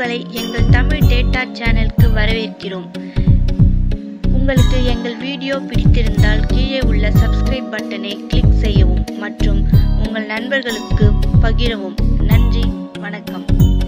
உங்களை எங்கள் தமிழ் டேட்டா சேனலுக்கு வரவேற்கிறோம் உங்களுக்கு எங்கள் வீடியோ பிடித்திருந்தால் கீழே உள்ள சப்ஸ்கிரைப் பட்டனை கிளிக் செய்யவும் மற்றும் உங்கள் நண்பர்களுக்கு பகிரவும் நன்றி வணக்கம்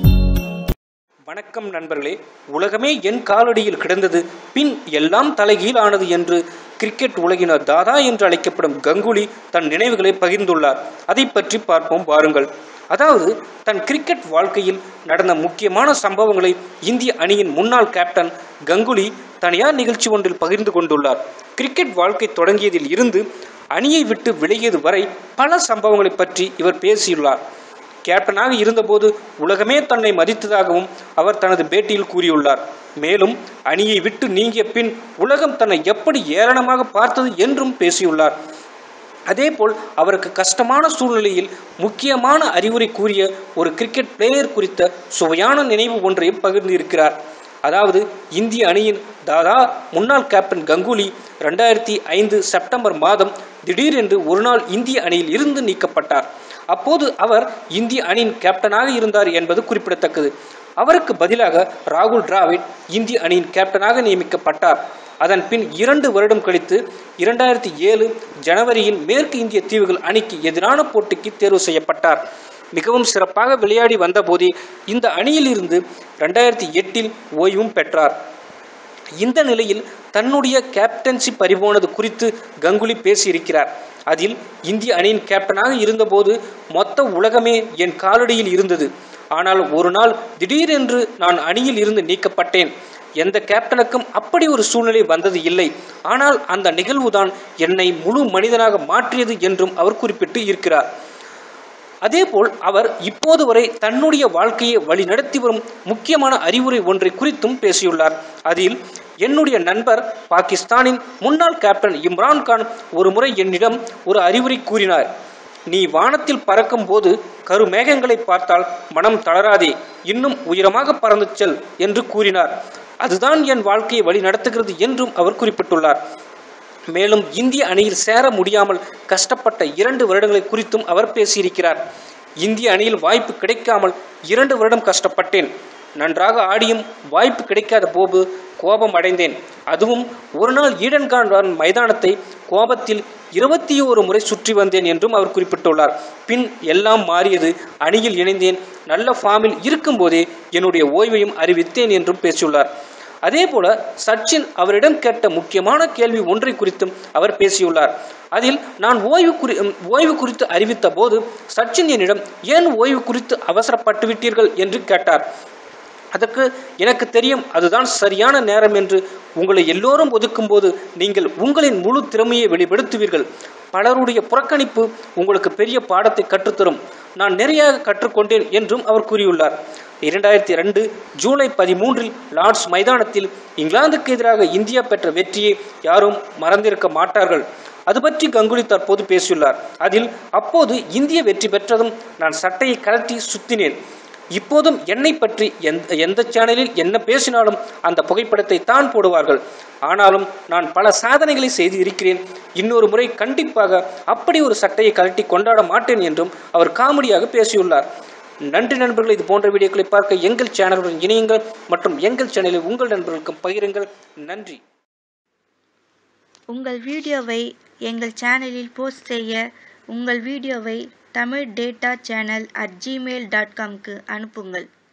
வணக்கம் நண்பர்களே உலகமே என் காலடியில் கிடந்தது பின் எல்லாம் தலைகீழ் ஆனது என்று கிரிக்கெட் உலகினர் தாதா என்று அழைக்கப்படும் கங்குலி தன் நினைவுகளை பகிர்ந்துள்ளார் அதை பற்றி பார்ப்போம் வாருங்கள் அதாவது தன் கிரிக்கெட் வாழ்க்கையில் நடந்த முக்கியமான சம்பவங்களை இந்திய அணியின் முன்னாள் கேப்டன் கங்குலி தனியார் நிகழ்ச்சி ஒன்றில் பகிர்ந்து கொண்டுள்ளார் கிரிக்கெட் வாழ்க்கை தொடங்கியதில் இருந்து அணியை விட்டு விலகியது வரை பல சம்பவங்களை பற்றி இவர் பேசியுள்ளார் கேப்டனாக இருந்தபோது உலகமே தன்னை மதித்ததாகவும் அவர் தனது பேட்டியில் கூறியுள்ளார் மேலும் அணியை விட்டு நீங்கிய பின் உலகம் தன்னை எப்படி ஏளனமாக பார்த்தது என்றும் பேசியுள்ளார் அதேபோல் அவருக்கு கஷ்டமான சூழ்நிலையில் முக்கியமான அறிவுரை கூறிய ஒரு கிரிக்கெட் பிளேயர் குறித்த சுவையான நினைவு ஒன்றையும் பகிர்ந்திருக்கிறார் அதாவது இந்திய அணியின் தாதா முன்னாள் கேப்டன் கங்குலி ரெண்டாயிரத்தி ஐந்து செப்டம்பர் மாதம் திடீரென்று ஒரு நாள் இந்திய அணியில் இருந்து நீக்கப்பட்டார் அப்போது அவர் இந்திய அணியின் கேப்டனாக இருந்தார் என்பது குறிப்பிடத்தக்கது அவருக்கு பதிலாக ராகுல் டிராவிட் இந்திய அணியின் கேப்டனாக நியமிக்கப்பட்டார் அதன் பின் இரண்டு வருடம் கழித்து இரண்டாயிரத்தி ஏழு ஜனவரியில் மேற்கு இந்திய தீவுகள் அணிக்கு எதிரான போட்டிக்கு தேர்வு செய்யப்பட்டார் மிகவும் சிறப்பாக விளையாடி வந்தபோதே இந்த அணியிலிருந்து ரெண்டாயிரத்தி எட்டில் ஓய்வும் பெற்றார் இந்த நிலையில் தன்னுடைய கேப்டன்சி பறிபோனது குறித்து கங்குலி பேசியிருக்கிறார் அதில் இந்திய அணியின் கேப்டனாக இருந்தபோது மொத்த உலகமே என் காலடியில் இருந்தது ஆனால் ஒரு நாள் திடீரென்று நான் அணியில் இருந்து நீக்கப்பட்டேன் எந்த கேப்டனுக்கும் அப்படி ஒரு சூழ்நிலை வந்தது இல்லை ஆனால் அந்த நிகழ்வுதான் என்னை முழு மனிதனாக மாற்றியது என்றும் அவர் குறிப்பிட்டு இருக்கிறார் அதேபோல் அவர் இப்போது வரை தன்னுடைய வாழ்க்கையை வழிநடத்தி வரும் முக்கியமான அறிவுரை ஒன்றை குறித்தும் பேசியுள்ளார் அதில் என்னுடைய நண்பர் பாகிஸ்தானின் முன்னாள் கேப்டன் இம்ரான்கான் ஒரு முறை என்னிடம் ஒரு அறிவுரை கூறினார் நீ வானத்தில் பறக்கும் போது கருமேகங்களை பார்த்தால் மனம் தளராதே இன்னும் உயரமாக பறந்து செல் என்று கூறினார் அதுதான் என் வாழ்க்கையை வழி நடத்துகிறது என்றும் அவர் குறிப்பிட்டுள்ளார் மேலும் இந்திய அணியில் சேர முடியாமல் கஷ்டப்பட்ட இரண்டு வருடங்களை குறித்தும் அவர் பேசியிருக்கிறார் இந்திய அணியில் வாய்ப்பு கிடைக்காமல் இரண்டு வருடம் கஷ்டப்பட்டேன் நன்றாக ஆடியும் வாய்ப்பு கிடைக்காத போது கோபம் அடைந்தேன் அதுவும் ஒரு நாள் ஈடன் கான் மைதானத்தை கோபத்தில் இருபத்தி ஒரு முறை சுற்றி வந்தேன் என்றும் அவர் குறிப்பிட்டுள்ளார் பின் எல்லாம் மாறியது அணியில் இணைந்தேன் நல்ல ஃபார்மில் இருக்கும்போதே என்னுடைய ஓய்வையும் அறிவித்தேன் என்றும் பேசியுள்ளார் அதே போல சச்சின் அவரிடம் கேட்ட முக்கியமான கேள்வி ஒன்றை குறித்தும் அவர் பேசியுள்ளார் அதில் நான் ஓய்வு குறி ஓய்வு குறித்து அறிவித்த போது சச்சின் என்னிடம் ஏன் ஓய்வு குறித்து அவசரப்பட்டு விட்டீர்கள் என்று கேட்டார் அதற்கு எனக்கு தெரியும் அதுதான் சரியான நேரம் என்று உங்களை எல்லோரும் ஒதுக்கும்போது நீங்கள் உங்களின் முழு திறமையை வெளிப்படுத்துவீர்கள் பலருடைய புறக்கணிப்பு உங்களுக்கு பெரிய பாடத்தை கற்றுத்தரும் நான் நிறைய கற்றுக்கொண்டேன் என்றும் அவர் கூறியுள்ளார் இரண்டாயிரத்தி ரெண்டு ஜூலை பதிமூன்றில் லார்ட்ஸ் மைதானத்தில் இங்கிலாந்துக்கு எதிராக இந்தியா பெற்ற வெற்றியை யாரும் மறந்திருக்க மாட்டார்கள் அது பற்றி கங்குலி தற்போது பேசியுள்ளார் அதில் அப்போது இந்திய வெற்றி பெற்றதும் நான் சட்டையை கழட்டி சுத்தினேன் இப்போதும் என்னை பற்றி எந்த எந்த சேனலில் என்ன பேசினாலும் அந்த புகைப்படத்தை தான் போடுவார்கள் ஆனாலும் நான் பல சாதனைகளை செய்து இருக்கிறேன் இன்னொரு முறை கண்டிப்பாக அப்படி ஒரு சட்டையை கழட்டி கொண்டாட மாட்டேன் என்றும் அவர் காமெடியாக பேசியுள்ளார் நன்றி நண்பர்கள் இது போன்ற வீடியோக்களை பார்க்க எங்கள் சேனலுடன் இணையுங்கள் மற்றும் எங்கள் சேனலை உங்கள் நண்பர்களுக்கும் பகிருங்கள் நன்றி உங்கள் வீடியோவை எங்கள் சேனலில் போஸ்ட் செய்ய உங்கள் வீடியோவை Tamil data channel at Gmail dot காம்க்கு அனுப்புங்கள்